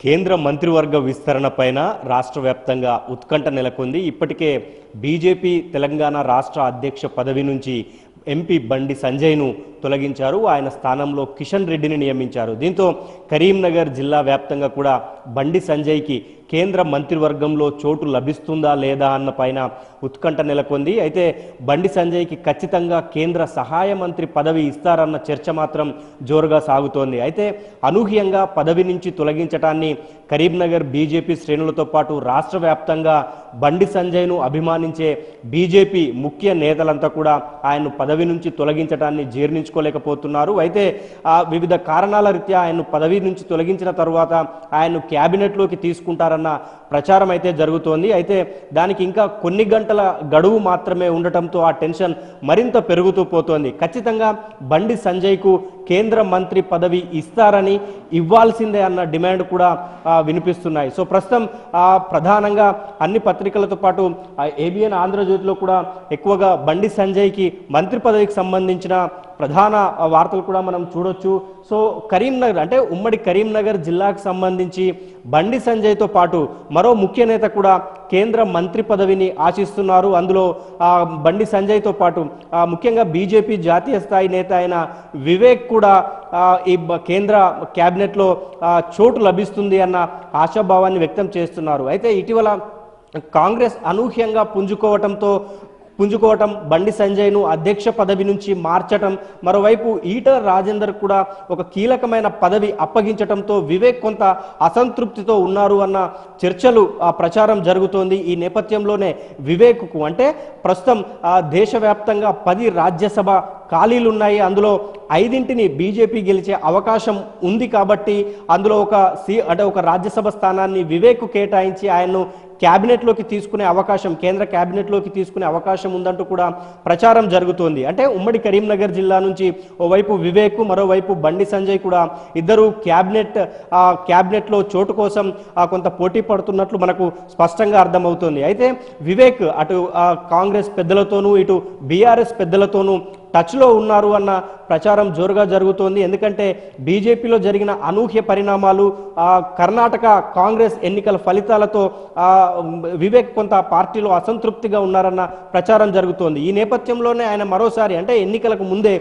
కేంద్ర మంత్రివర్గ విస్తరణ పైన రాష్ట్ర వ్యాప్తంగా ఉత్కంఠ నెలకొంది ఇప్పటికే బీజేపీ తెలంగాణ రాష్ట్ర అధ్యక్ష పదవి నుంచి ఎంపీ బండి సంజయ్ను తొలగించారు ఆయన స్థానంలో కిషన్ రెడ్డిని నియమించారు దీంతో కరీంనగర్ జిల్లా వ్యాప్తంగా కూడా బండి సంజయ్కి కేంద్ర మంత్రివర్గంలో చోటు లభిస్తుందా లేదా అన్న పైన ఉత్కంఠ నెలకొంది అయితే బండి సంజయ్కి ఖచ్చితంగా కేంద్ర సహాయ మంత్రి పదవి ఇస్తారన్న చర్చ మాత్రం జోరుగా సాగుతోంది అయితే అనూహ్యంగా పదవి నుంచి తొలగించటాన్ని కరీంనగర్ బీజేపీ శ్రేణులతో పాటు రాష్ట్ర వ్యాప్తంగా బండి సంజయ్ను అభిమానించే బీజేపీ ముఖ్య నేతలంతా కూడా ఆయన్ను పదవి నుంచి తొలగించడాన్ని జీర్ణించుకోలేకపోతున్నారు అయితే ఆ వివిధ కారణాల రీత్యా ఆయన్ను పదవి నుంచి తొలగించిన తరువాత ఆయన్ను క్యాబినెట్లోకి తీసుకుంటారన్న ప్రచారం అయితే జరుగుతోంది అయితే దానికి ఇంకా కొన్ని గంటల గడువు మాత్రమే ఉండటంతో ఆ టెన్షన్ మరింత పెరుగుతూ పోతోంది ఖచ్చితంగా బండి సంజయ్కు కేంద్ర మంత్రి పదవి ఇస్తారని ఇవ్వాల్సిందే అన్న డిమాండ్ కూడా ఆ, వినిపిస్తున్నాయి సో ప్రస్తుతం ఆ, ప్రధానంగా అన్ని పత్రికలతో పాటు ఏబిఎన్ ఆంధ్రజ్యోతిలో కూడా ఎక్కువగా బండి సంజయ్కి మంత్రి పదవికి సంబంధించిన ప్రధాన ఆ, వార్తలు కూడా మనం చూడొచ్చు సో కరీంనగర్ అంటే ఉమ్మడి కరీంనగర్ జిల్లాకు సంబంధించి బండి సంజయ్తో పాటు మరో ముఖ్య నేత కూడా కేంద్ర మంత్రి పదవిని ఆశిస్తున్నారు అందులో ఆ, బండి సంజయ్తో పాటు ఆ, ముఖ్యంగా బీజేపీ జాతీయ స్థాయి నేత అయిన వివేక్ కూడా ఆ, ఈ బ- కేంద్ర క్యాబినెట్లో ఆ, చోటు లభిస్తుంది అన్న ఆశాభావాన్ని వ్యక్తం చేస్తున్నారు అయితే ఇటీవల కాంగ్రెస్ అనూహ్యంగా పుంజుకోవటంతో పుంజుకోవటం బండి సంజయ్ను అధ్యక్ష పదవి నుంచి మార్చటం మరోవైపు ఈటల రాజేందర్ కూడా ఒక కీలకమైన పదవి అప్పగించటంతో వివేక్ కొంత అసంతృప్తితో ఉన్నారు అన్న చర్చలు ఆ, ప్రచారం జరుగుతోంది ఈ నేపథ్యంలోనే వివేక్కు అంటే ప్రస్తుతం ఆ, దేశవ్యాప్తంగా పది రాజ్యసభ ఖాళీలు ఉన్నాయి అందులో ఐదింటిని బీజేపీ గెలిచే అవకాశం ఉంది కాబట్టి అందులో ఒక సి అంటే ఒక రాజ్యసభ స్థానాన్ని వివేక్ కేటాయించి ఆయన్ను క్యాబినెట్లోకి తీసుకునే అవకాశం కేంద్ర క్యాబినెట్లోకి తీసుకునే అవకాశం ఉందంటూ కూడా ప్రచారం జరుగుతోంది అంటే ఉమ్మడి కరీంనగర్ జిల్లా నుంచి ఓవైపు వివేక్ మరోవైపు బండి సంజయ్ కూడా ఇద్దరు క్యాబినెట్ ఆ, క్యాబినెట్లో చోటు కోసం ఆ, కొంత పోటీ పడుతున్నట్లు మనకు స్పష్టంగా అర్థమవుతోంది అయితే వివేక్ అటు ఆ, కాంగ్రెస్ పెద్దలతోనూ ఇటు బీఆర్ఎస్ పెద్దలతోనూ టచ్లో ఉన్నారు అన్న ప్రచారం జోరుగా జరుగుతోంది ఎందుకంటే బీజేపీలో జరిగిన అనూహ్య పరిణామాలు ఆ, కర్ణాటక కాంగ్రెస్ ఎన్నికల ఫలితాలతో ఆ, వివేక్ కొంత పార్టీలో అసంతృప్తిగా ఉన్నారన్న ప్రచారం జరుగుతోంది ఈ నేపథ్యంలోనే ఆయన మరోసారి అంటే ఎన్నికలకు ముందే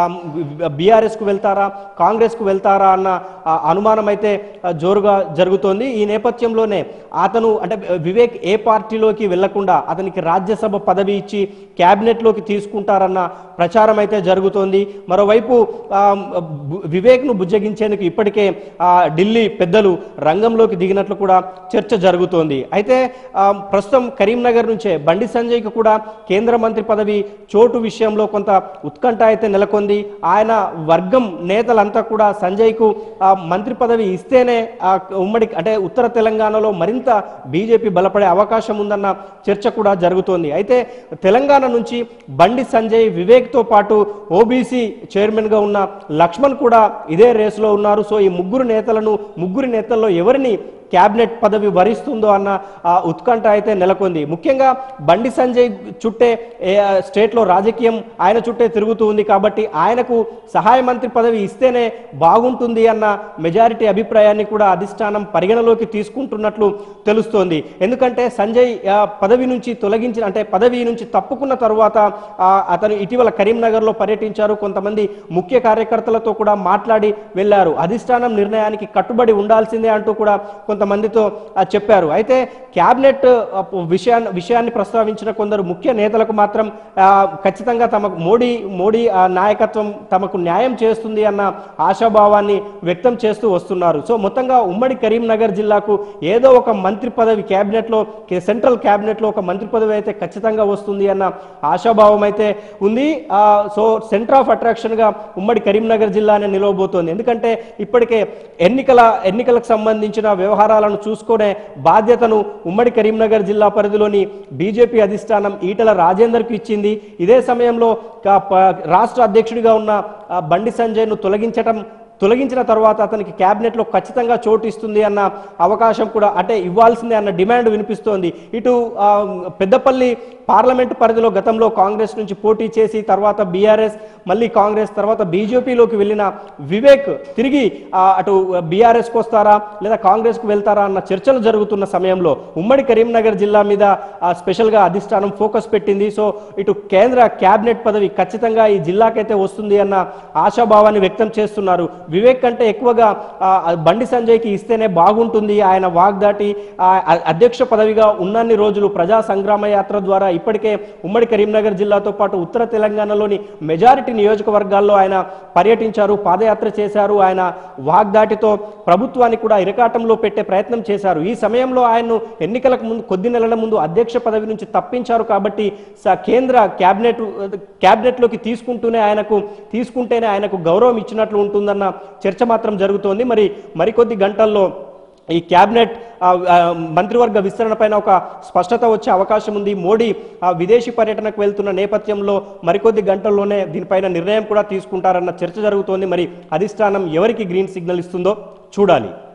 బీఆర్ఎస్కు వెళ్తారా కాంగ్రెస్కు వెళ్తారా అన్న ఆ, అనుమానం అయితే ఆ, జోరుగా జరుగుతోంది ఈ నేపథ్యంలోనే అతను అంటే వివేక్ ఏ పార్టీలోకి వెళ్లకుండా అతనికి రాజ్యసభ పదవి ఇచ్చి క్యాబినెట్లోకి తీసుకుంటారన్న ప్రచారం అయితే జరుగుతోంది మరోవైపు ఆ, బు- వివేక్ను బుజ్జగించేందుకు ఇప్పటికే ఆ, ఢిల్లీ పెద్దలు రంగంలోకి దిగినట్లు కూడా చర్చ జరుగుతోంది అయితే ఆ, ప్రస్తుతం కరీంనగర్ నుంచే బండి సంజయ్కి కూడా కేంద్ర మంత్రి పదవి చోటు విషయంలో కొంత ఉత్కంఠ అయితే నెలకొంది ఆయన వర్గం నేతలంతా కూడా సంజయ్కు ఆ, మంత్రి పదవి ఇస్తేనే ఆ, ఉమ్మడి అంటే ఉత్తర తెలంగాణలో మరింత బీజేపీ బలపడే అవకాశం ఉందన్న చర్చ కూడా జరుగుతోంది అయితే తెలంగాణ నుంచి బండి సంజయ్ వివేక్తో పాటు ఓబీసీ చైర్మన్గా ఉన్న లక్ష్మణ్ కూడా ఇదే రేసులో ఉన్నారు సో ఈ ముగ్గురు నేతలను ముగ్గురు నేతల్లో ఎవరిని క్యాబినెట్ పదవి వరిస్తుందో అన్న ఆ, ఉత్కంఠ అయితే నెలకొంది ముఖ్యంగా బండి సంజయ్ చుట్టే ఏ, ఆ, స్టేట్లో రాజకీయం ఆయన చుట్టే తిరుగుతూ ఉంది కాబట్టి ఆయనకు సహాయ మంత్రి పదవి ఇస్తేనే బాగుంటుంది అన్న మెజారిటీ అభిప్రాయాన్ని కూడా అధిష్టానం పరిగణలోకి తీసుకుంటున్నట్లు తెలుస్తోంది ఎందుకంటే సంజయ్ ఆ, పదవి నుంచి తొలగించిన అంటే పదవి నుంచి తప్పుకున్న తరువాత ఆ, అతను ఇటీవల కరీంనగర్లో పర్యటించారు కొంతమంది ముఖ్య కార్యకర్తలతో కూడా మాట్లాడి వెళ్ళారు అధిష్టానం నిర్ణయానికి కట్టుబడి ఉండాల్సిందే అంటూ కూడా కొంతమందితో ఆ, చెప్పారు అయితే క్యాబినెట్ ఆ, విషయాన్ని విషయాన్ని ప్రస్తావించిన కొందరు ముఖ్య నేతలకు మాత్రం ఆ, ఖచ్చితంగా తమకు మోడీ మోడీ ఆ, నాయకత్వం తమకు న్యాయం చేస్తుంది అన్న ఆశాభావాన్ని వ్యక్తం చేస్తూ వస్తున్నారు సో మొత్తంగా ఉమ్మడి కరీంనగర్ జిల్లాకు ఏదో ఒక మంత్రి పదవి క్యాబినెట్లో కే- సెంట్రల్ క్యాబినెట్లో ఒక మంత్రి పదవి అయితే ఖచ్చితంగా వస్తుంది అన్న ఆశాభావం అయితే ఉంది ఆ, సో సెంటర్ ఆఫ్ అట్రాక్షన్గా ఉమ్మడి కరీంనగర్ జిల్లానే నిలవబోతోంది ఎందుకంటే ఇప్పటికే ఎన్నికల ఎన్నికలకు సంబంధించిన వ్యవహారాలను చూసుకునే బాధ్యతను ఉమ్మడి కరీంనగర్ జిల్లా పరిధిలోని బీజేపీ అధిష్టానం ఈటల రాజేందర్కు ఇచ్చింది ఇదే సమయంలో కా- ప- రాష్ట్ర అధ్యక్షుడిగా ఉన్న ఆ, బండి సంజయ్ను తొలగించటం తొలగించిన తర్వాత అతనికి క్యాబినెట్లో ఖచ్చితంగా చోటు ఇస్తుంది అన్న అవకాశం కూడా అంటే ఇవ్వాల్సిందే అన్న డిమాండ్ వినిపిస్తోంది ఇటు ఆ, పెద్దపల్లి పార్లమెంటు పరిధిలో గతంలో కాంగ్రెస్ నుంచి పోటీ చేసి తర్వాత బీఆర్ఎస్ మళ్ళీ కాంగ్రెస్ తర్వాత బీజేపీలోకి వెళ్ళిన వివేక్ తిరిగి ఆ, అటు బీఆర్ఎస్కి వస్తారా లేదా కాంగ్రెస్కు వెళ్తారా అన్న చర్చలు జరుగుతున్న సమయంలో ఉమ్మడి కరీంనగర్ జిల్లా మీద ఆ, స్పెషల్గా అధిష్టానం ఫోకస్ పెట్టింది సో ఇటు కేంద్ర క్యాబినెట్ పదవి ఖచ్చితంగా ఈ జిల్లాకైతే వస్తుంది అన్న ఆశాభావాన్ని వ్యక్తం చేస్తున్నారు వివేక్ కంటే ఎక్కువగా ఆ, బండి సంజయ్కి ఇస్తేనే బాగుంటుంది ఆయన వాగ్దాటి ఆ, అ- అధ్యక్ష పదవిగా ఉన్నన్ని రోజులు ప్రజా సంగ్రామ యాత్ర ద్వారా ఇప్పటికే ఉమ్మడి కరీంనగర్ జిల్లాతో పాటు ఉత్తర తెలంగాణలోని మెజారిటీ నియోజకవర్గాల్లో ఆయన పర్యటించారు పాదయాత్ర చేశారు ఆయన వాగ్దాటితో ప్రభుత్వాన్ని కూడా ఇరకాటంలో పెట్టే ప్రయత్నం చేశారు ఈ సమయంలో ఆయన్ను ఎన్నికలకు ముందు కొద్ది నెలల ముందు అధ్యక్ష పదవి నుంచి తప్పించారు కాబట్టి స- కేంద్ర క్యాబినెట్ క్యాబినెట్లోకి తీసుకుంటూనే ఆయనకు తీసుకుంటేనే ఆయనకు గౌరవం ఇచ్చినట్లు ఉంటుందన్న చర్చ మాత్రం జరుగుతోంది మరి మరికొద్ది గంటల్లో ఈ క్యాబినెట్ ఆ, ఆ, మంత్రివర్గ విస్తరణ పైన ఒక స్పష్టత వచ్చే అవకాశం ఉంది మోడీ ఆ, విదేశీ పర్యటనకు వెళ్తున్న నేపథ్యంలో మరికొద్ది గంటల్లోనే దీనిపైన నిర్ణయం కూడా తీసుకుంటారన్న చర్చ జరుగుతోంది మరి అధిష్టానం ఎవరికి గ్రీన్ సిగ్నల్ ఇస్తుందో చూడాలి